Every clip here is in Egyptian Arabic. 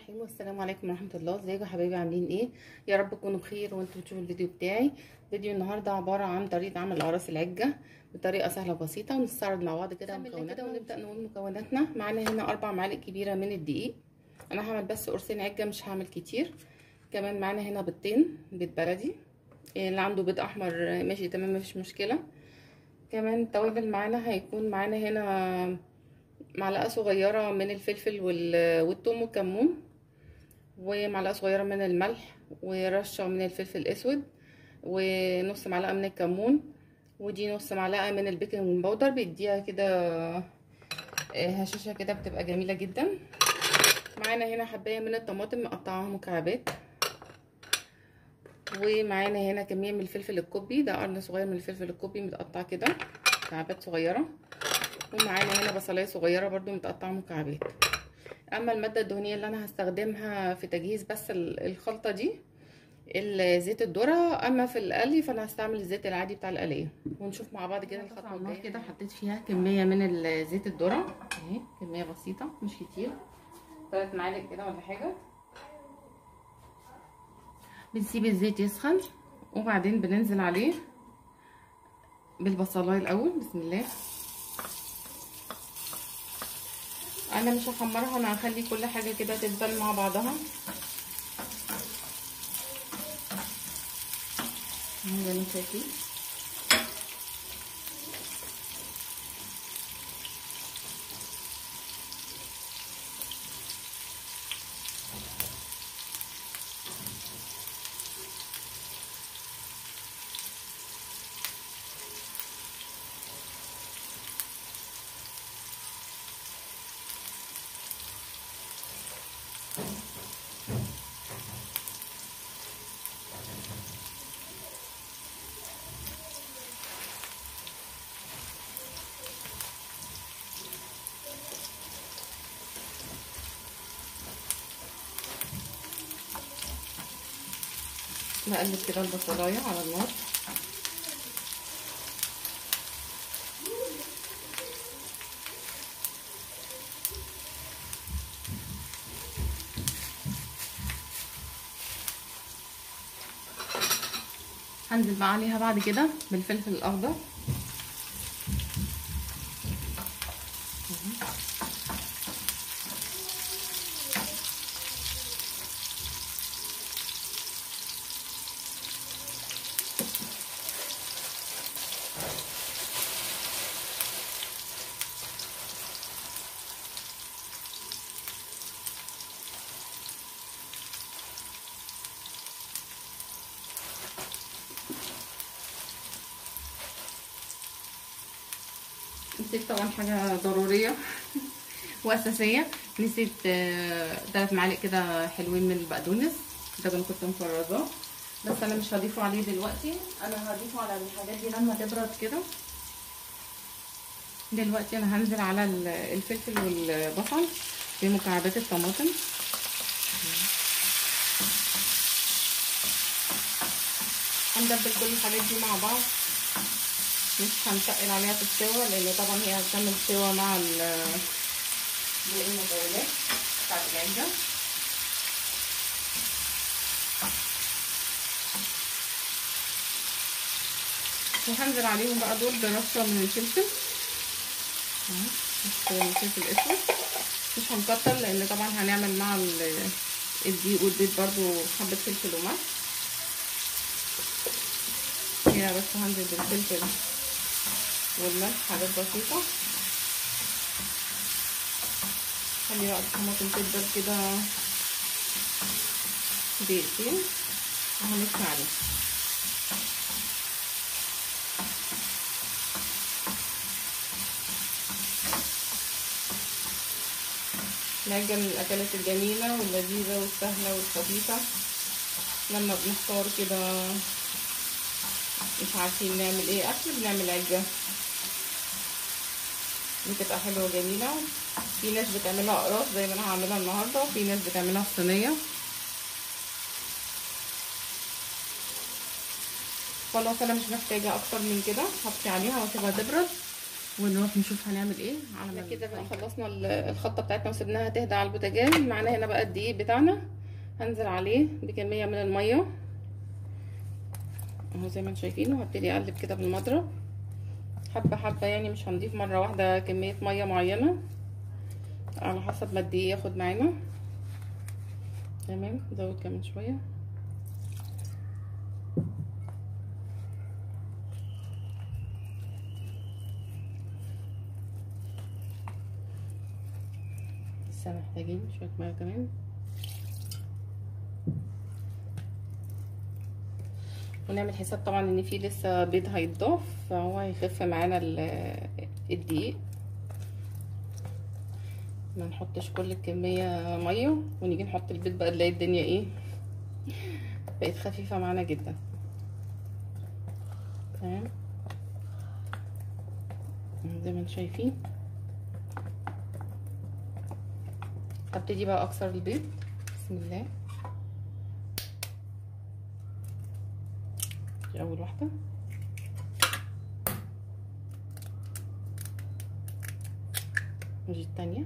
الرحيم والسلام عليكم ورحمه الله ازيكم يا حبايبي عاملين ايه يا رب تكونوا بخير وانتم بتشوفوا الفيديو بتاعي فيديو النهارده عباره عن طريقه عمل اقراص العجه بطريقه سهله وبسيطه ونستعرض مع بعض كده مكوناتنا ونبدا نقول مكوناتنا معانا هنا اربع معالق كبيره من الدقيق انا هعمل بس قرصين عجه مش هعمل كتير كمان معانا هنا بيضتين بيض بلدي اللي عنده بيض احمر ماشي تمام مفيش مشكله كمان التوابل معانا هيكون معانا هنا معلقه صغيره من الفلفل والثوم والكمون ومعلقه صغيره من الملح ورشه من الفلفل الاسود ونص معلقه من الكمون ودي نص معلقه من البيكنج باودر بيديها كده هشاشه كده بتبقى جميله جدا معانا هنا حبايه من الطماطم مقطعاها مكعبات ومعانا هنا كميه من الفلفل الكوبي ده قرن صغير من الفلفل الكوبي متقطع كده مكعبات صغيره ومعانا هنا بصلايه صغيره برده متقطعه مكعبات اما الماده الدهنيه اللي انا هستخدمها في تجهيز بس الخلطه دي زيت الذره اما في القلي فانا هستعمل الزيت العادي بتاع القليه ونشوف مع بعض كده الخطوه الجايه كده حطيت فيها كميه من زيت الذره اهي كميه بسيطه مش كتير ثلاث معالق كده ولا حاجه بنسيب الزيت يسخن وبعدين بننزل عليه بالبصلايه الاول بسم الله انا مش هحمرها انا هخلي كل حاجه كده تدبل مع بعضها زي ما شايفين بقلب كده البصلايه على النار هنزل بقى عليها بعد كده بالفلفل الاخضر نسيت طبعا حاجه ضروريه واساسيه نسيت ثلاث معالق كده حلوين من البقدونس ده انا كنت مفرزاه بس انا مش هضيفه عليه دلوقتي انا هضيفه على الحاجات دي لما تبرد كده دلوقتي انا هنزل على الفلفل والبصل بمكعبات الطماطم هندبل كل الحاجات دي مع بعض مش هنتقل عليها في السوا لان طبعا هي هتكمل سوا مع باقي المكونات بتاعت العجة وهنزل عليهم بقى دول برشه من الفلفل اهو الفلفل الاسود مش هنكتر لان طبعا هنعمل مع الدقيق والبيض برضو حبه فلفل وملح هنا بس هنزل بالفلفل والملح حاجات بسيطة خلي بقى الطماطم تدبل كده دقيقتين وهنكفي عليه العجة من الأكلات الجميلة واللذيذة والسهلة والخفيفة لما بنختار كده مش عارفين نعمل ايه اكل بنعمل عجه بتبقى حلوه وجميله في ناس بتعملها اقراص زي ما انا هعملها النهارده وفي ناس بتعملها في صينيه خلاص انا مش محتاجه اكتر من كده هطفي عليها واسيبها تبرد ونروح نشوف هنعمل ايه على ما كده بقى خلصنا الخلطه بتاعتنا وسبناها تهدى على البوتاجاز معانا هنا بقى الدقيق بتاعنا هنزل عليه بكميه من الميه اهو زي ما انتم شايفين وهبتدي اقلب كده بالمضرب حبه حبه يعني مش هنضيف مره واحده كميه ميه معينه على حسب ما الدقيق ياخد معانا تمام نزود كمان شويه لسه محتاجين شويه ميه كمان ونعمل حساب طبعا ان في لسه بيض هيتضاف فهو هيخف معانا الدقيق ما نحطش كل الكميه ميه ونيجي نحط البيض بقى نلاقي الدنيا ايه بقت خفيفه معانا جدا تمام زي ما انتم شايفين هبتدي بقى اكسر البيض بسم الله دي اول واحده ودي التانية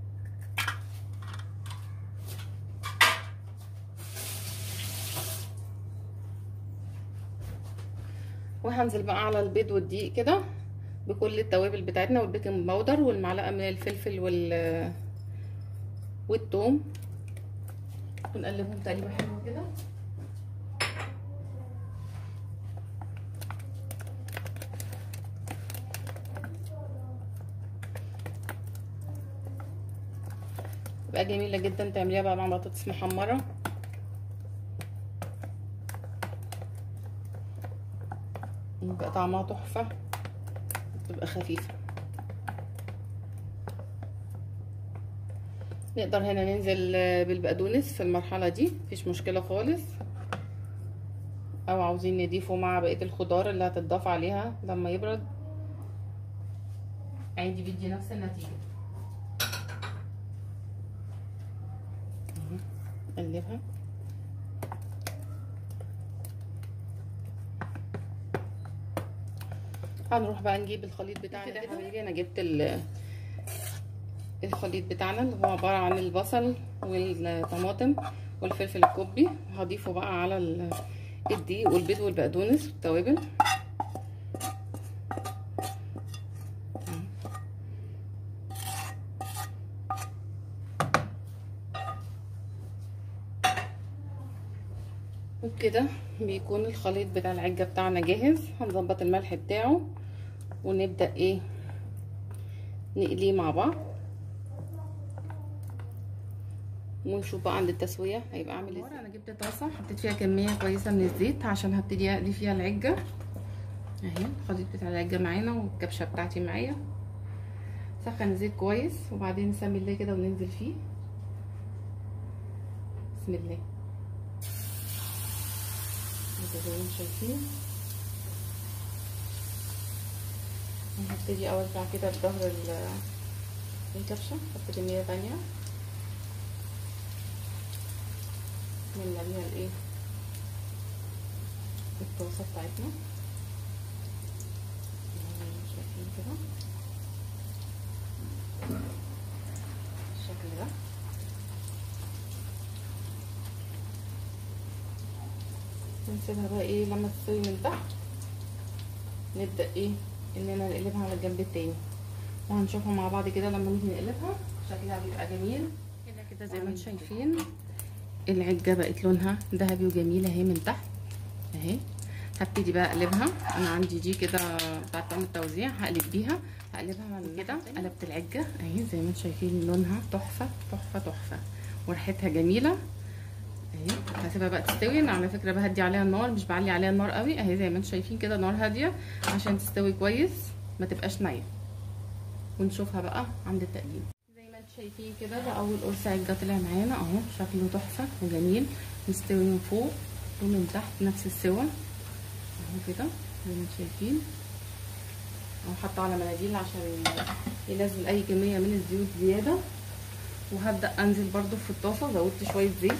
وهنزل بقى على البيض والدقيق كده بكل التوابل بتاعتنا والبيكنج باودر والمعلقه من الفلفل وال والثوم ونقلبهم تقليبه حلوه كده تبقى جميله جدا تعمليها بقى مع بطاطس محمره يبقى طعمها تحفه تبقى خفيفه نقدر هنا ننزل بالبقدونس في المرحله دي مفيش مشكله خالص او عاوزين نضيفه مع بقيه الخضار اللي هتضاف عليها لما يبرد عادي بيدي نفس النتيجه نقلبها هنروح بقى نجيب الخليط بتاعنا كده يا حبيبي انا جبت الخليط بتاعنا اللي هو عباره عن البصل والطماطم والفلفل الكوبي هضيفه بقى على الدقيق والبيض والبقدونس والتوابل وبكده بيكون الخليط بتاع العجة بتاعنا جاهز هنظبط الملح بتاعه ونبدأ ايه نقليه مع بعض ونشوف بقى عند التسويه هيبقى عامل ازاي انا جبت طاسه حطيت فيها كميه كويسه من الزيت عشان هبتدي اقلي فيها العجه اهي الخليط بتاع العجه معانا والكبشه بتاعتي معايا سخن الزيت كويس وبعدين نسمي الله كده وننزل فيه بسم الله زي ما انتم شايفين هبتدي اوزع كده بظهر الكبشه احط كميه تانيه نملى بيها الايه الطاسه بتاعتنا شايفين كده بالشكل ده نسيبها بقى ايه لما تستوي من تحت نبدا ايه اننا نقلبها على الجنب التاني وهنشوفها مع بعض كده لما نيجي نقلبها شكلها بيبقى جميل كده كده زي ما انتم شايفين العجه بقت لونها ذهبي وجميله اهي من تحت اهي هبتدي بقى اقلبها انا عندي دي كده بتاعت طعم التوزيع هقلب بيها هقلبها من كده قلبت العجه اهي زي ما انتم شايفين لونها تحفه تحفه تحفه وريحتها جميله اهي هسيبها بقى تستوي انا على فكره بهدي عليها النار مش بعلي عليها النار قوي اهي زي ما انتم شايفين كده نار هاديه عشان تستوي كويس ما تبقاش نيه ونشوفها بقى عند التقديم شايفين كده ده اول قرص عجه طلع معانا اهو شكله تحفه وجميل مستوي من فوق ومن تحت نفس السوا اهو كده زي ما شايفين اهو حاطه على مناديل عشان ينزل اي كميه من الزيوت زياده وهبدا انزل برده في الطاسه زودت شويه زيت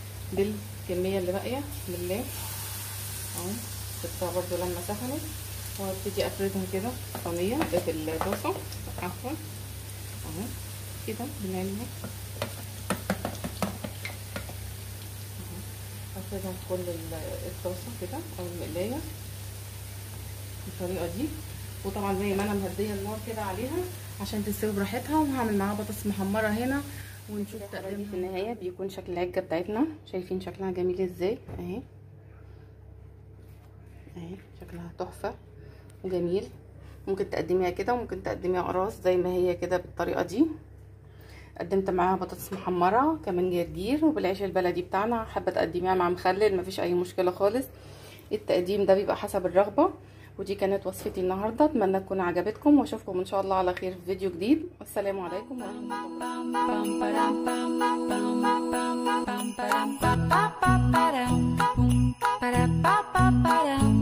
بالكميه اللي باقيه بالله اهو سبتها برده لما سخنت وابتدي افردها كده في الصينيه في الطاسه عفوا اهو كده بنعمل افردها في كل الطاسه كده او المقلايه بالطريقه دي وطبعا زي ما انا مهديه النار كده عليها عشان تستوي براحتها وهعمل معاها بطاطس محمره هنا ونشوف تقديمها في النهايه بيكون شكل العجه بتاعتنا شايفين شكلها جميل ازاي اهي اهي شكلها تحفه وجميل ممكن تقدميها كده وممكن تقدميها قراص زي ما هي كده بالطريقه دي قدمت معاها بطاطس محمره كمان جرجير وبالعيش البلدي بتاعنا حابه تقدميها مع مخلل مفيش اي مشكله خالص التقديم ده بيبقى حسب الرغبه ودي كانت وصفتي النهارده اتمنى تكون عجبتكم واشوفكم ان شاء الله على خير في فيديو جديد والسلام عليكم ورحمه الله